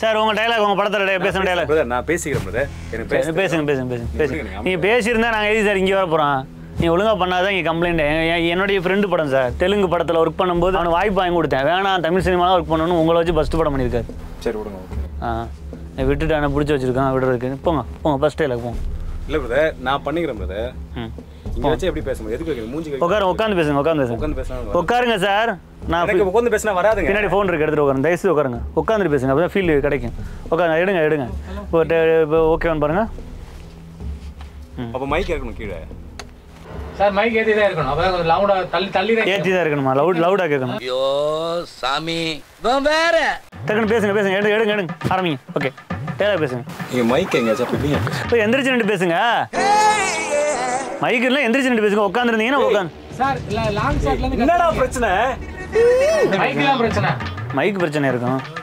Sir உங்கள் dialogue உங்கள் படத்தில் பேசுகிற டைலாக் பிரதர் நான் பேசிக்கிறேன் பிரதர் எனக்கு பேச பேசுங்க பேசுங்க பேசுங்க பேசுங்க விடுங்க, நீங்கள் பேசியிருந்தா நாங்கள் எழுதி சார் இங்கே வர போகிறோம் நீங்கள் ஒழுங்காக பண்ணாதான் இங்கே கம்ப்ளைண்ட் என்னுடைய ஃப்ரெண்டு படம் சார் தெலுங்கு படத்தில் ஒர்க் பண்ணும்போது அவனுக்கு வாய்ப்பு வாங்கி கொடுத்தேன் வேணாம் தமிழ் சினிமாவில் ஒர்க் பண்ணணும்னு உங்களை வச்சு ஃபஸ்ட்டு படம் பண்ணியிருக்காரு சரி விடுங்க ஓகே ஆ நான் விட்டுட்டு அவனை பிடிச்சி வச்சிருக்கான் விடுறதுக்கு போங்க போங்க ஃபஸ்ட் டைலாக் போங்க இல்ல பிரதர் நான் பண்ணிக்கிறேன் பிரதர் ம் இங்க வச்சு எப்படி பேச முடியும் எதுக்கு வைக்கணும்? மூஞ்சி வைக்கணும். உட்காரு உட்காந்து பேசுங்க உட்காந்து பேசுங்க உட்காந்து பேசினா உட்காருங்க சார் நான் எனக்கு உட்காந்து பேசினா வராதுங்க பின்னாடி ஃபோன் இருக்கு எடுத்துட்டு உட்காருங்க தயவுசெய்து உட்காருங்க உட்காந்துட்டு பேசுங்க அப்போ தான் ஃபீல் கிடைக்கும் உட்காந்து எடுங்க எடுங்க இப்போ ஓகேவான்னு பாருங்க அப்ப மைக் இருக்கணும் கீழே சார் மைக் ஏற்றி தான் இருக்கணும் அப்பதான் கொஞ்சம் லவுடா தள்ளி தள்ளி தான் ஏற்றி தான் இருக்கணுமா லவுட் லவுடாக கேட்கணும் ஐயோ சாமி இவன் வேற டக்குன்னு பேசுங்க பேசுங்க எடுங்க எடுங்க எடுங்க ஆரம்பிங்க ஓகே ஏதாவது பேசுங்க நீங்க மைக் எங்கேயாச்சும் அப்படி இல்லையா இப்போ எந்திரிச்சு நின்று பேசுங்க மைக்கு இல்லை எந்திரிச்சு நின்று பேசுங்க உட்காந்துருந்தீங்கன்னா உட்காந்து சார் இல்ல லாங் ஷாட்ல இருந்து என்னடா பிரச்சனை மைக் தான் பிரச்சனை மைக் பிரச்சனை இருக்கும்